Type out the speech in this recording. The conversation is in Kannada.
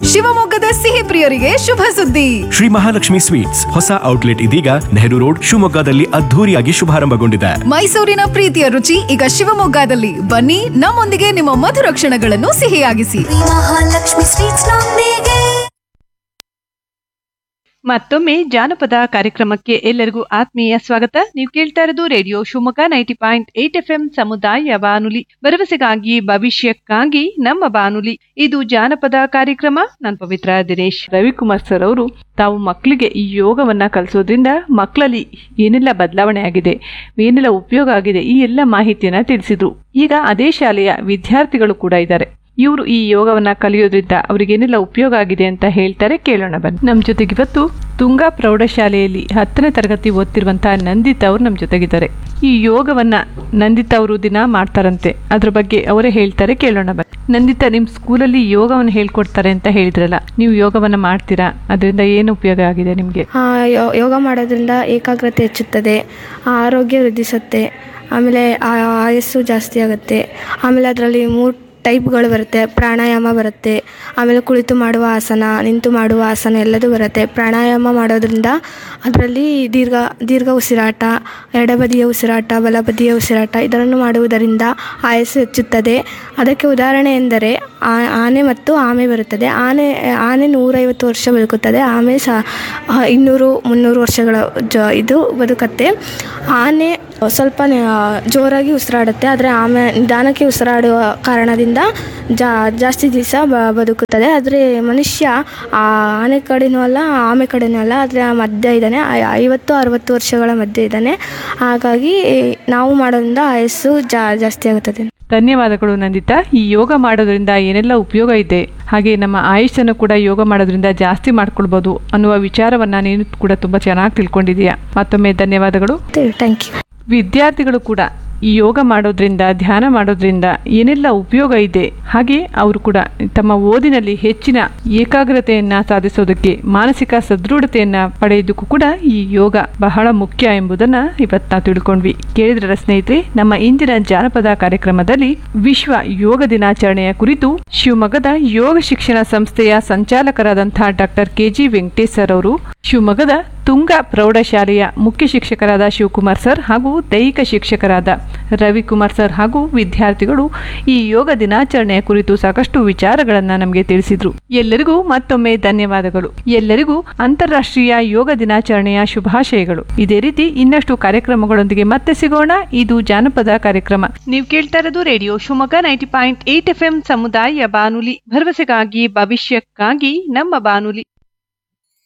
ಶಿವಮೊಗ್ಗದ ಸಿಹಿ ಪ್ರಿಯರಿಗೆ ಶುಭ ಸುದ್ದಿ ಶ್ರೀ ಮಹಾಲಕ್ಷ್ಮಿ ಸ್ವೀಟ್ಸ್ ಹೊಸ ಔಟ್ಲೆಟ್ ಇದೀಗ ನೆಹರು ರೋಡ್ ಶಿವಮೊಗ್ಗದಲ್ಲಿ ಅದ್ಧೂರಿಯಾಗಿ ಶುಭಾರಂಭಗೊಂಡಿದೆ ಮೈಸೂರಿನ ಪ್ರೀತಿಯ ರುಚಿ ಈಗ ಶಿವಮೊಗ್ಗದಲ್ಲಿ ಬನ್ನಿ ನಮ್ಮೊಂದಿಗೆ ನಿಮ್ಮ ಮಧುರ ಕ್ಷಣಗಳನ್ನು ಸಿಹಿಯಾಗಿಸಿ ಮಹಾಲಕ್ಷ್ಮಿ ಸ್ವೀಟ್ಸ್ ನೊಂದಿಗೆ ಮತ್ತೊಮ್ಮೆ ಜಾನಪದ ಕಾರ್ಯಕ್ರಮಕ್ಕೆ ಎಲ್ಲರಿಗೂ ಆತ್ಮೀಯ ಸ್ವಾಗತ ನೀವು ಕೇಳ್ತಾ ಇರೋದು radio Shivamogga ninety point eight F M ಸಮುದಾಯ ಬಾನುಲಿ ಭರವಸೆಗಾಗಿ ಭವಿಷ್ಯಕ್ಕಾಗಿ ನಮ್ಮ ಬಾನುಲಿ ಇದು ಜಾನಪದ ಕಾರ್ಯಕ್ರಮ ನಾನು ಪವಿತ್ರ ದಿನೇಶ್ ರವಿಕುಮಾರ್ ಸರ್ ಅವರು ತಾವು ಮಕ್ಕಳಿಗೆ ಈ ಯೋಗವನ್ನ ಕಲಿಸೋದ್ರಿಂದ ಮಕ್ಕಳಲ್ಲಿ ಏನೆಲ್ಲ ಬದಲಾವಣೆ ಆಗಿದೆ ಏನೆಲ್ಲ ಉಪಯೋಗ ಆಗಿದೆ ಈ ಎಲ್ಲ ಮಾಹಿತಿಯನ್ನ ತಿಳಿಸಿದ್ರು ಈಗ ಅದೇ ಶಾಲೆಯ ವಿದ್ಯಾರ್ಥಿಗಳು ಕೂಡ ಇದ್ದಾರೆ ಇವರು ಈ ಯೋಗವನ್ನ ಕಲಿಯೋದ್ರಿಂದ ಅವ್ರಿಗೆ ಏನೆಲ್ಲ ಉಪಯೋಗ ಆಗಿದೆ ಅಂತ ಹೇಳ್ತಾರೆ ಕೇಳೋಣ ಬನ್ನಿ ನಮ್ಮ ಜೊತೆಗೆ ಇವತ್ತು ತುಂಗಾ ಪ್ರೌಢಶಾಲೆಯಲ್ಲಿ ಹತ್ತನೇ ತರಗತಿ ಓದ್ತಿರುವಂತಹ ನಂದಿತ್ ಅವರು ನಮ್ಮ ಜೊತೆಗಿದ್ದಾರೆ ಈ ಯೋಗವನ್ನ ನಂದಿತ್ ಅವರು ದಿನ ಮಾಡ್ತಾರಂತೆ ಅದ್ರ ಬಗ್ಗೆ ಅವರೇ ಹೇಳ್ತಾರೆ ಕೇಳೋಣ ಬನ್ನಿ ನಂದಿತಾ ನಿಮ್ಮ ಸ್ಕೂಲಲ್ಲಿ ಯೋಗವನ್ನು ಹೇಳ್ಕೊಡ್ತಾರೆ ಅಂತ ಹೇಳಿದ್ರಲ್ಲ ನೀವು ಯೋಗವನ್ನ ಮಾಡ್ತೀರಾ ಅದರಿಂದ ಏನು ಉಪಯೋಗ ಆಗಿದೆ ನಿಮಗೆ ಆ, ಯೋ- ಯೋಗ ಮಾಡೋದ್ರಿಂದ ಏಕಾಗ್ರತೆ ಹೆಚ್ಚುತ್ತದೆ ಆರೋಗ್ಯ ವೃದ್ಧಿಸುತ್ತೆ ಆಮೇಲೆ ಆ- ಆಯಸ್ಸು ಜಾಸ್ತಿ ಆಗುತ್ತೆ ಆಮೇಲೆ ಅದರಲ್ಲಿ ಮೂರು ಟೈಪ್ಗಳು ಬರುತ್ತೆ ಪ್ರಾಣಾಯಾಮ ಬರುತ್ತೆ ಆಮೇಲೆ ಕುಳಿತು ಮಾಡುವ ಆಸನ ನಿಂತು ಮಾಡುವ ಆಸನ ಎಲ್ಲದೂ ಬರುತ್ತೆ ಪ್ರಾಣಾಯಾಮ ಮಾಡೋದ್ರಿಂದ ಅದರಲ್ಲಿ ದೀರ್ಘ ದೀರ್ಘ ಉಸಿರಾಟ ಎಡಬದಿಯ ಉಸಿರಾಟ ಬಲಬದಿಯ ಉಸಿರಾಟ ಇದನ್ನು ಮಾಡುವುದರಿಂದ ಆಯಸ್ಸು ಹೆಚ್ಚುತ್ತದೆ ಅದಕ್ಕೆ ಉದಾಹರಣೆ ಎಂದರೆ ಆ- ಆನೆ ಮತ್ತು ಆಮೆ ಬರುತ್ತದೆ ಆನೆ ಆನೆ ನೂರೈವತ್ತು ವರ್ಷ ಬದುಕುತ್ತದೆ ಆಮೆ ಸಹ ಆ, ಇನ್ನೂರು ಮುನ್ನೂರು ವರ್ಷಗಳ ಜ ಇದು ಬದುಕತ್ತೆ ಆನೆ ಸ್ವಲ್ಪ ನೆ- ಜೋರಾಗಿ ಉಸಿರಾಡುತ್ತೆ ಆದರೆ ಆಮೆ ನಿಧಾನಕ್ಕೆ ಉಸಿರಾಡುವ ಕಾರಣದಿಂದ ಜಾ ಜಾಸ್ತಿ ದಿವಸ ಬದುಕುತ್ತದೆ ಆದರೆ ಮನುಷ್ಯ ಆ ಆನೆ ಕಡೆನೂ ಅಲ್ಲ ಆಮೆ ಕಡೆನೂ ಅಲ್ಲ ಆದರೆ ಮಧ್ಯೆ ಇದ್ದಾನೆ ಐ- ಐವತ್ತು ಅರವತ್ತು ವರ್ಷಗಳ ಮಧ್ಯೆ ಇದ್ದಾನೆ ಹಾಗಾಗಿ ನಾವು ಮಾಡೋದ್ರಿಂದ ಆಯಸ್ಸು ಜಾ ಜಾಸ್ತಿ ಆಗುತ್ತದೆ ಧನ್ಯವಾದಗಳು ನಂದಿತಾ ಈ ಯೋಗ ಮಾಡೋದ್ರಿಂದ ಏನೆಲ್ಲ ಉಪಯೋಗ ಇದೆ ಹಾಗೆ ನಮ್ಮ ಆಯುಷನ್ನು ಕೂಡ ಯೋಗ ಮಾಡೋದ್ರಿಂದ ಜಾಸ್ತಿ ಮಾಡ್ಕೊಳ್ಬೋದು ಅನ್ನುವ ವಿಚಾರವನ್ನ ನೀನು ಕೂಡ ತುಂಬಾ ಚೆನ್ನಾಗಿ ತಿಳ್ಕೊಂಡಿದೀಯಾ ಮತ್ತೊಮ್ಮೆ ಧನ್ಯವಾದಗಳು ಥ್ಯಾಂಕ್ ಯು ವಿದ್ಯಾರ್ಥಿಗಳು ಕೂಡ ಈ ಯೋಗ ಮಾಡೋದ್ರಿಂದ ಧ್ಯಾನ ಮಾಡೋದ್ರಿಂದ ಏನೆಲ್ಲ ಉಪಯೋಗ ಇದೆ ಹಾಗೆ ಅವರು ಕೂಡ ತಮ್ಮ ಓದಿನಲ್ಲಿ ಹೆಚ್ಚಿನ ಏಕಾಗ್ರತೆಯನ್ನ ಸಾಧಿಸೋದಕ್ಕೆ ಮಾನಸಿಕ ಸದೃಢತೆಯನ್ನ ಪಡೆಯೋದಕ್ಕೂ ಕೂಡ ಈ ಯೋಗ ಬಹಳ ಮುಖ್ಯ ಎಂಬುದನ್ನ ಇವತ್ತು ನಾವು ತಿಳ್ಕೊಂಡ್ವಿ ಕೇಳಿದ್ರ ಸ್ನೇಹಿತರೆ ನಮ್ಮ ಇಂದಿನ ಜಾನಪದ ಕಾರ್ಯಕ್ರಮದಲ್ಲಿ ವಿಶ್ವ ಯೋಗ ದಿನಾಚರಣೆಯ ಕುರಿತು ಶಿವಮೊಗ್ಗದ ಯೋಗ ಶಿಕ್ಷಣ ಸಂಸ್ಥೆಯ ಸಂಚಾಲಕರಾದಂತಹ ಡಾಕ್ಟರ್ ಕೆಜಿ ವೆಂಕಟೇಶ್ ಸರ್ ಅವರು ಶಿವಮೊಗ್ಗದ ತುಂಗ ಪ್ರೌಢಶಾಲೆಯ ಮುಖ್ಯ ಶಿಕ್ಷಕರಾದ ಶಿವಕುಮಾರ್ ಸರ್ ಹಾಗೂ ದೈಹಿಕ ಶಿಕ್ಷಕರಾದ ರವಿಕುಮಾರ್ ಸರ್ ಹಾಗೂ ವಿದ್ಯಾರ್ಥಿಗಳು ಈ ಯೋಗ ದಿನಾಚರಣೆಯ ಕುರಿತು ಸಾಕಷ್ಟು ವಿಚಾರಗಳನ್ನ ನಮಗೆ ತಿಳಿಸಿದ್ರು ಎಲ್ಲರಿಗೂ ಮತ್ತೊಮ್ಮೆ ಧನ್ಯವಾದಗಳು ಎಲ್ಲರಿಗೂ ಅಂತಾರಾಷ್ಟ್ರೀಯ ಯೋಗ ದಿನಾಚರಣೆಯ ಶುಭಾಶಯಗಳು ಇದೇ ರೀತಿ ಇನ್ನಷ್ಟು ಕಾರ್ಯಕ್ರಮಗಳೊಂದಿಗೆ ಮತ್ತೆ ಸಿಗೋಣ ಇದು ಜಾನಪದ ಕಾರ್ಯಕ್ರಮ ನೀವು ಕೇಳ್ತಾ ಇರೋದು radio Shivamogga ninety point eight F M ಸಮುದಾಯ ಬಾನುಲಿ ಭರವಸೆಗಾಗಿ ಭವಿಷ್ಯಕ್ಕಾಗಿ ನಮ್ಮ ಬಾನುಲಿ